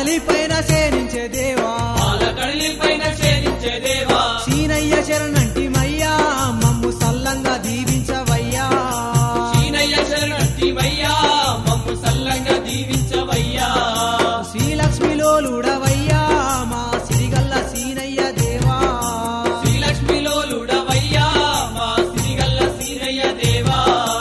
కడలి పైన శేనించే దేవా పాలకడలి పైన ఛేదించే దేవా సీనయ్య శరణంటి మయ్యా మమ్ము సల్లంగా దీవించవయ్యా శీనయ్య శరణివయ్యా మమ్ము సల్లంగా దీవించవయ్యా శ్రీలక్ష్మిలోలుడవయ్యా మా సిరిగల్ల సీనయ్య దేవా శ్రీలక్ష్మిలోలుడవయ్యా మా సిరిగల్ల సీనయ్య దేవా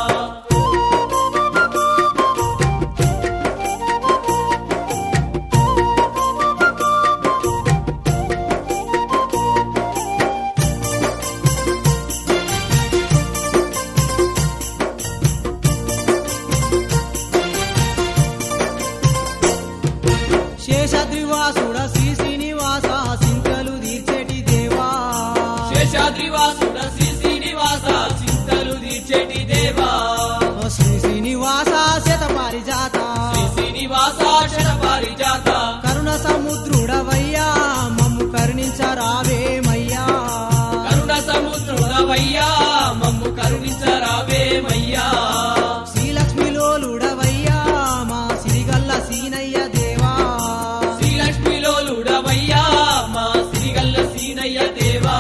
శేషద్రివాసుడ శ్రీ శ్రీనివాస సింతలు తీర్చేటి దేవా శేషాద్రివాసుడ శ్రీ శ్రీనివాస చింతలు తీర్చేటి దేవా శ్రీ శ్రీనివాస శత పారిజాత శ్రీ శ్రీనివాస పారిజాత కరుణ సముద్రుడవయ్యా మమ్ము కరుణించరావేమయ్యా కరుణ సముద్రుడవయ్యా మమ్ము కరుణించరావేమయ్యా శ్రీలక్ష్మిలోలుడవయ్యా మా సిరిగల్ల సీనయ్య దేవా శ్రీలక్ష్మిలోలుడవయ్యా మా సిరిగల్ల సీనయ్య దేవా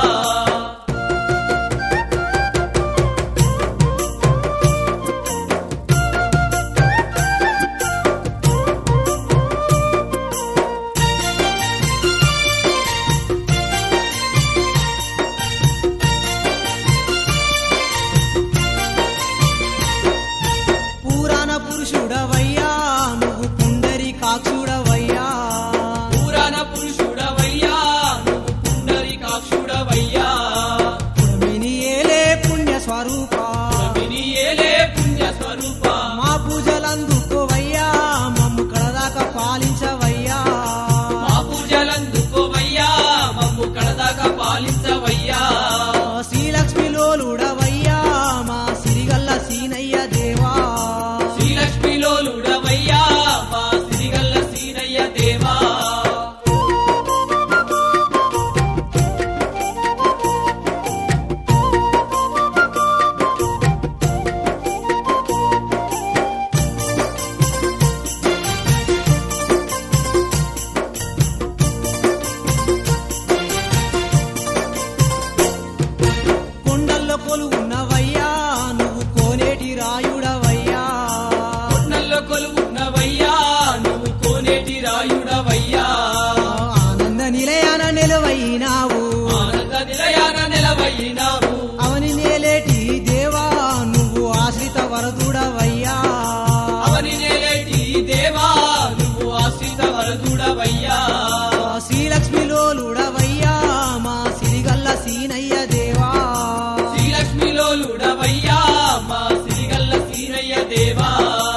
పురాణ పురుషుడవయ్యా నువ్వు పుండరి కాక్షుడవయ్యా పురాణ పురుషుడవయ్యా నువ్వు పుండరీకాక్షుడవయ్యా పురమిని ఏలే పుణ్య స్వరూప వినియేలే పుణ్య స్వరూప మా పూజలందుకోవయ్యా మమ్ము కడదాకా పాలించవయ్యా మా పూజలందుకోవయ్యా మమ్ము కడదాకా పాలించవయ్యా శ్రీలక్ష్మిలోలుడవయ్యా మా సిరిగల్ల సీనయ్య దేవా శ్రీలక్ష్మిలోలుడవయ్యా మా సిరిగల్ల సీనయ్య దేవా కొండల్లో కొలువున్నవయ్యా నువ్వు కోనేటి రాయుడవయ్యా కొండల్లో కొలువున్నవయ్యా నువ్వు కోనేటి రాయుడవయ్యా ఆనంద నిలయాన నిలవైనావు ఆనంద నిలయాన నిలవయ్యినావు అవని నేలేటి దేవా నువ్వు ఆశ్రిత వరదుడవయ్యా అవని నేలేటి దేవా నువ్వు ఆశ్రిత వరదుడవయ్యా శ్రీలక్ష్మిలోలుడవయ్యా మా సిరిగల్ల సీనయ్య దేవా శ్రీలక్ష్మిలోలుడవయ్యా మా సిరిగల్ల సీనయ్య దేవా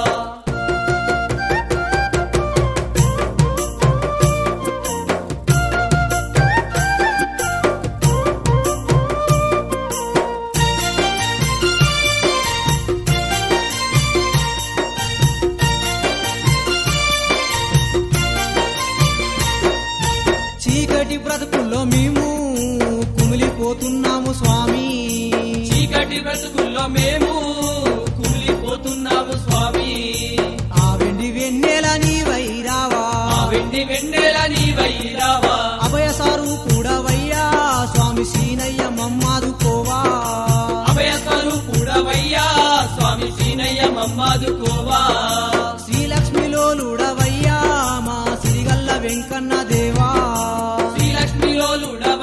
చీకటి బ్రతుకుల్లో మేము కుమిలిపోతున్నాము స్వామి చీకటి బ్రతుకుల్లో మేము కుమిలిపోతున్నాము స్వామి ఆ వెండి వెన్నెల నీవైరావా ఆ వెండి వెన్నెల నీవైరావా అభయసారు కూడవయ్యా స్వామి సీనయ్య మమ్మాదుకోవా అభయసరు కూడవయ్యా స్వామి సీనయ్య మమ్మాదుకోవా శ్రీలక్ష్మిలోలుడవయ్యా మా సిరిగల్ల వెంకన్న దేవా శ్రీలక్ష్మిలోలుడవయ్యా